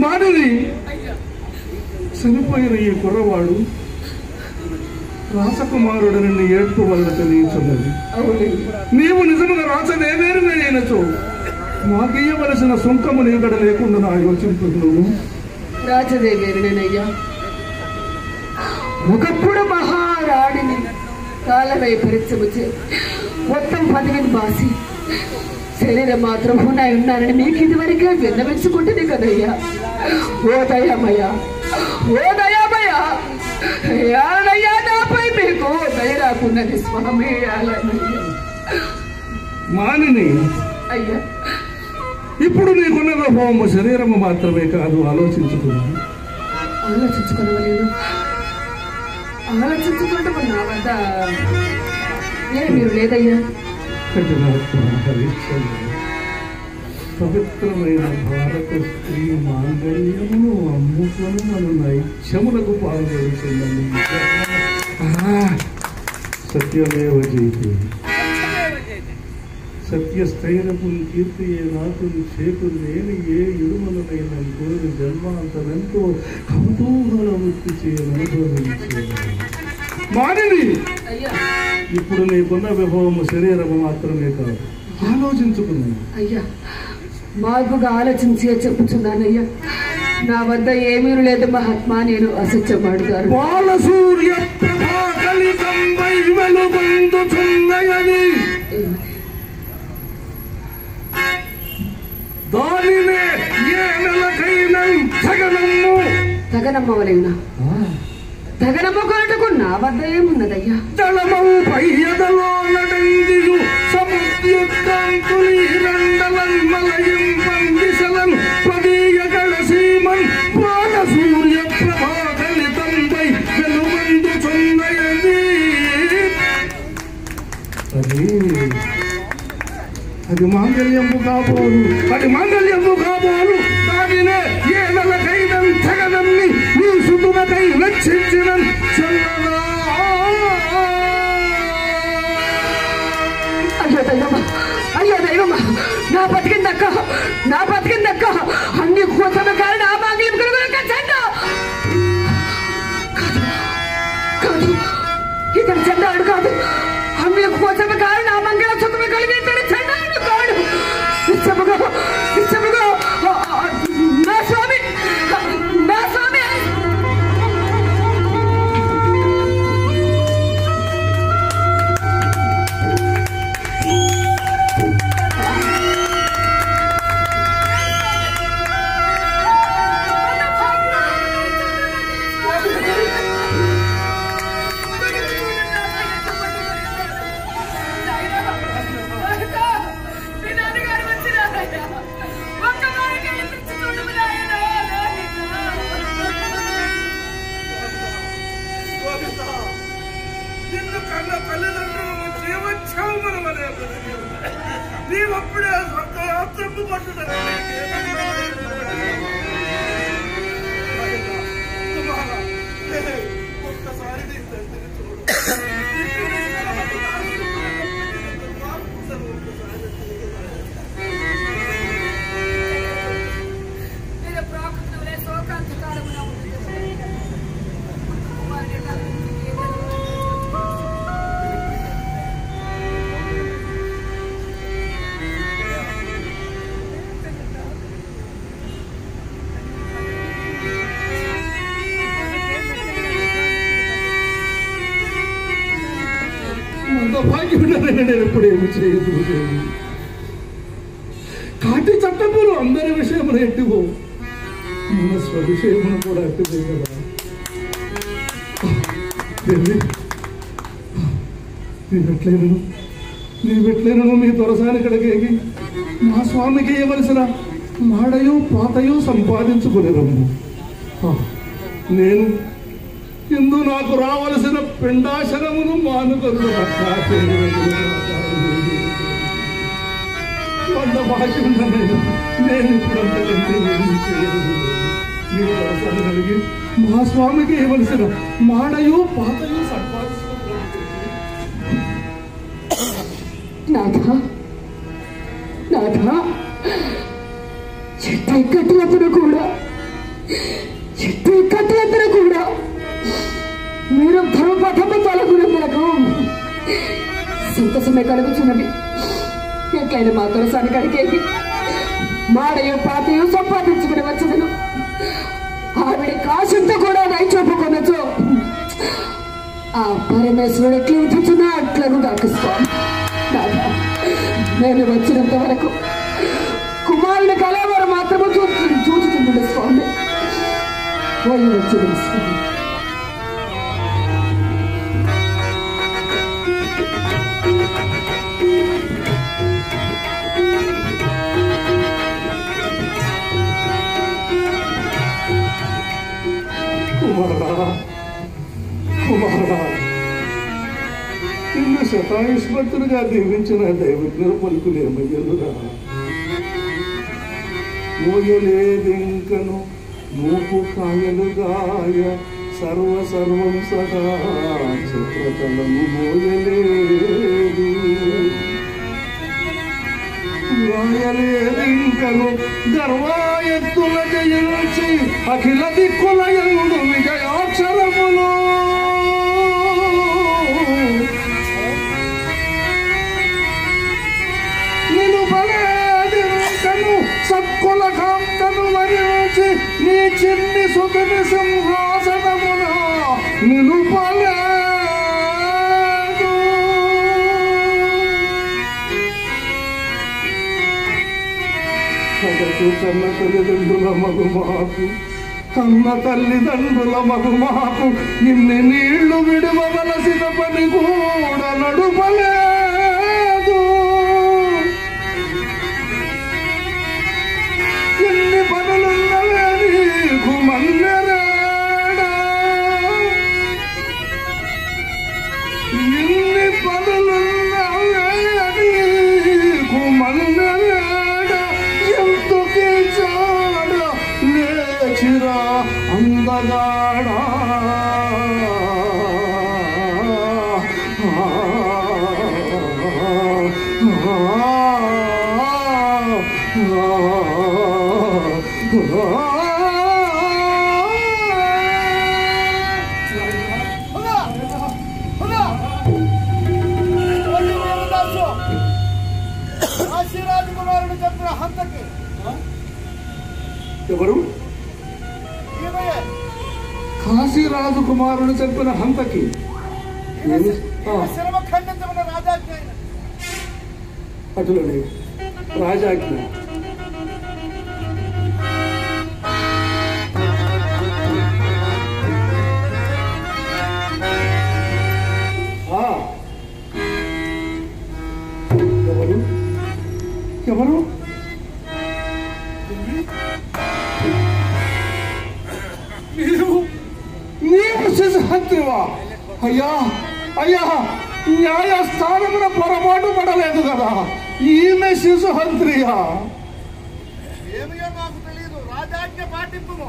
మాధవి చనిపోయిన ఈ కుర్రవాడు రాసకుమారుడు నిన్ను ఏడ్పు వల్ల తెలియచున్నది అవునయ్యా నీవు నిజముగా రాసదేవేరునైనచో మాకియ్యవలసిన సుంకము నీగడ లేకుండా నా యోచింపుతున్నావు రాజదేవేరునేనయ్యా ఒకప్పుడు మహారాణిని కాలవై పరిచయము చే మొత్తం పదవిని బాసి శరీరం మాత్రం ఉన్నాయి ఉన్నానని మీకు ఇదివరకే విన్నవించుకుంటుంది కదయ్యా ఓ దయామయ్య ఓ దయామయ్య యాలయ్యా నాపై మీకు దయ రాకున్నది స్వామి యాలనయ్య మానిని అయ్యా ఇప్పుడు నీకున్న హోమ శరీరము మాత్రమే కాదు ఆలోచించుకున్నాను ఆలోచించుకోనవలేదు ఆలోచించుకుంటూ నా వద్ద ఏ మీరు లేదయ్యా కఠినాత్మ హరిశ్చంద్ర పవిత్రమైన భారత స్త్రీ మాంగళ్యమును అమ్ముకొని మన నైత్యములకు పాల్గొడుతుందని సత్యమేవ జయతే సత్యస్థైరపు కీర్తి ఏ నాకు చేకు లేని ఏ ఇడుమలనైన కోరి జన్మాంతరంతో కౌతూహల వృత్తి చేయనుభవించే మానిని అయ్యా ఇప్పుడు నీకున్న విభవము శరీరము మాత్రమే కాదు ఆలోచించుకున్నాను అయ్యా మార్పుగా ఆలోచించి చెప్పుచున్నానయ్యా నా వద్ద ఏమీ లేదు మహాత్మా నేను అసత్యమాడుతారు బాలసూర్య ప్రభాకలితంబై వెలుగొందుచున్నయని దానినే ఏ నెలకైన సగనమ్ము తగనమ్మవలైనా తగనమ్మ కొనటకు నా వద్ద ఏమున్నదయ్యా జలమౌ పయ్యదలో నడంగియు సముద్యుక్తాంతుని రెండలన్ మలయం పందిశలన్ పదీయగళ సీమన్ బాల సూర్య ప్రభాకలితంపై వెలుమందుచున్నయని అది అది మాంగళ్యము కాబోలు అది మాంగళ్యము కాబోలు దానినే ఏ నెలకైనం తెగనమ్మి నీ సుతుమకై రక్షించిన చల్లరా అయ్యో దైవమా అయ్యో దైవమా నా బతికిందక్క నా బతికిందక్క అన్ని కోసమ కారణం ఆ మాంగళ్యం కనుగొనక చెండ కాదు ఇతను చెండాడు కాదు అన్ని కోసమ కారణం ఆ మంగళ సుఖమే కలిగి ఇతడు చెండాడు కాడు ఇష్టముగా ఇష్టముగా ఆ, ఆ, నా స్వామి నా స్వామి నిన్ను కన్న తల్లిదండ్రులను జీవచ్ఛామనమనే నీవప్పుడే స్వర్గయాత్రకు ఒక్కసారి నీ తండ్రిని చూడు అంత భాగ్యుడనైనా నేను ఎప్పుడు ఏమి చేయదు కాటి చట్టములు అందరి విషయమున ఎట్టివో మన స్వవిషయమును కూడా ఎట్టిదే కదా దేవి, నీవెట్లేను నీవెట్లేను మీ దొరసాని కడగేగి మా స్వామికి ఇవ్వవలసిన మాడయు పాతయు సంపాదించుకునే రమ్ము ఆ, నేను ఇందు నాకు రావలసిన పిండాశనమును మానుకొను వంద భాగ్యం నేను నేను ఇప్పుడంత ఏమి చేయలేదు మీరు అవసరం కలిగి మా స్వామికి ఇవ్వవలసిన మాడయు పాతయు సంపాదించుకుంటున్నాను నాథ నాథ చెట్టు ఎక్కట్లప్పుడు కూడా చెట్టు కట్టలందరూ కూడా మీరు ధర్మపథము తొలగునందులకు సంతోషమే కలుగుతున్నది ఎట్లయినా మా దొరసాని కడిగేది మాడయో పాతయో సంపాదించుకుని వచ్చదను ఆవిడ కాశంతో కూడా నై చూపుకొనచ్చు ఆ పరమేశ్వరుడు ఎట్లా ఉంచుతున్నా అట్లను నాకు స్వామి నాథా, నేను వచ్చినంత వరకు కుమారుని కలవరు మాత్రమే చూచు చూచుతున్నాడు స్వామి పోయి వచ్చిన స్వామి కుమారా కుమారా నిన్ను శతాయుష్మంతులుగా దీవించిన దైవజ్ఞ పలుకులు ఏమయ్యలురా మోయలేదింకను మూపు కాయలుగాయ సర్వ సర్వం సదా చిత్రతలము మోయలేదు గాయలేదింకను గర్వాయత్తుల జయించి అఖిల దిక్కుల ఎందు విజయాక్షరములు నిలుపలేదింకను సక్కుల కాంతను వరించి నీ చిన్ని సుఖని సింహాసనమున నిలుపలేదు కన్న తల్లిదండ్రుల మగు మాకు కన్న తల్లిదండ్రుల మగు మాకు ఇన్ని నీళ్లు విడవలసిన పని కూడా నడుపలేదు ఎన్ని పనులున్నవే నీకు మన్నెరాడా ఎన్ని పనులున్నవే నీకు మన్నెరాడా ఎంతకి చాడ లేచిరా అందగాడా ఆశీర్వాదకుమారుడు చెప్పిన హంతకి ఎవరు ఈమెయే కాశీరాజు కుమారుడు చెప్పిన హంతకి ఏమి ఆ, శిరమ ఖండించమన్న రాజాజ్ఞ అయిన అటులనే రాజాజ్ఞ ఆ. ఎవరు ఎవరు నీవు నీవు శిశుహంత్రివా అయ్యా అయ్యా న్యాయస్థానమున పొరపాటు పడలేదు కదా ఈమె శిశుహంత్రియా ఏమియో మాకు తెలియదు రాజాజ్ఞ పాటింపుము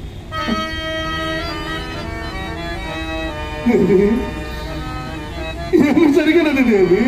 దేవి ఏమి జరిగినది దేవి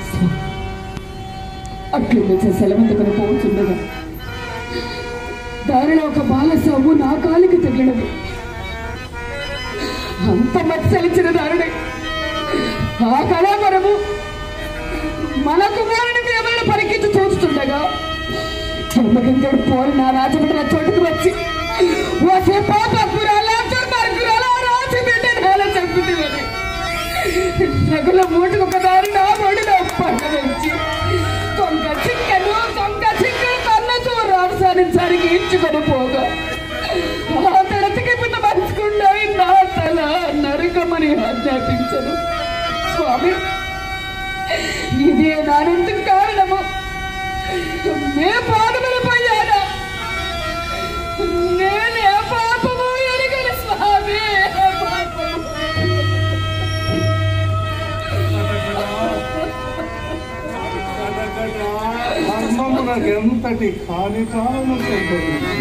అట్లుండే సెలవంతకుని పోతుండగా దారిలో ఒక బాల సవ్వు నా కాలికి తగిలినది అంత మత్సలించిన దారుడే ఆ కళాపరము మన కుమారునికి ఎవరిని పరికించి చూస్తుండగా జన్మకిందుడు పోలి నా రాజమండ్రి చోటుకు వచ్చి వసే పాప కురాలా దుర్మార్గురాలా రాజు బిడ్డ నేల చంపుతుంది రగుల మూటకు ఒక దారి నా బడిలో పడవచ్చు దొంగ చిక్కను దొంగ చిక్కను కన్నతో రామసారించానికి ఇచ్చుకొని పోగా ఆ తడతికి పిన్న మంచుకుండా నా తల నరకమని ఆజ్ఞాపించను స్వామి ఇదే నానెందుకు కారణము మే పాడుబడిపోయానా నేనే పాపము ఎరగని స్వామి పాపము ధర్మమునకెంతటి కాని కాలము సంభవించి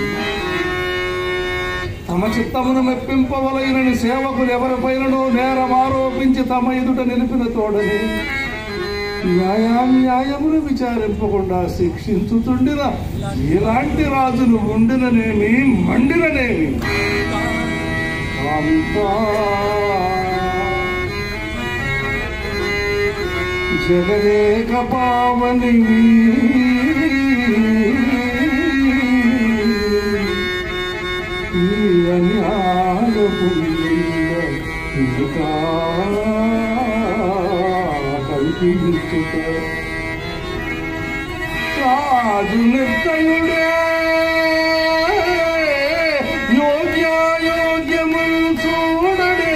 తమ చిత్తమును మెప్పింపవలైనని సేవకులు ఎవరిపైననో నేరం ఆరోపించి తమ ఎదుట నిలిపిన తోడని న్యాయాన్యాయములు విచారింపకుండా శిక్షించుతుండిన ఇలాంటి రాజులు ఉండిననేమి మండిననేమి అంతా జగదేక పావని ఈ అన్యాయపు నింద ఇంకా కల్పించుట రాజు నిర్దయుడే యోగ్యాయోగ్యములు చూడడే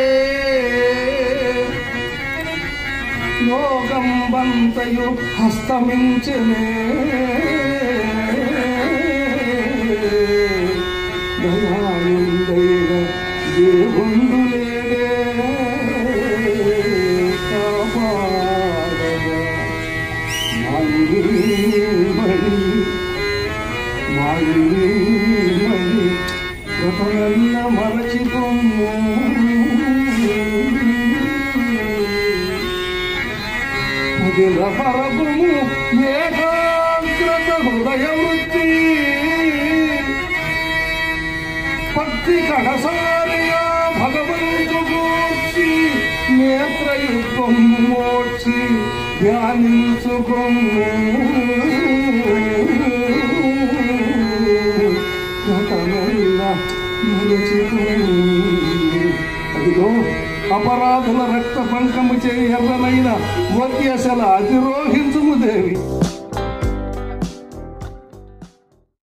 యోగం బంతయు హస్తమించనే దయాయుందైన దేవుండు లేడే కాపాడగా మళ్ళీ మళ్ళీ కృపయల్ల మరచిపోము పదిల పరగుము ఏకాగ్రత హృదయ వృత్తి భక్తి కడసారిగా భగవంతు గూర్చి నేత్రయుద్ధం మోర్చి ధ్యానించుకొమ్ము గతమెల్ల మరచిపోము. అదిగో అపరాధుల రక్త పంకము చేయి ఎర్రనైన వద్యసల అధిరోహించుము దేవి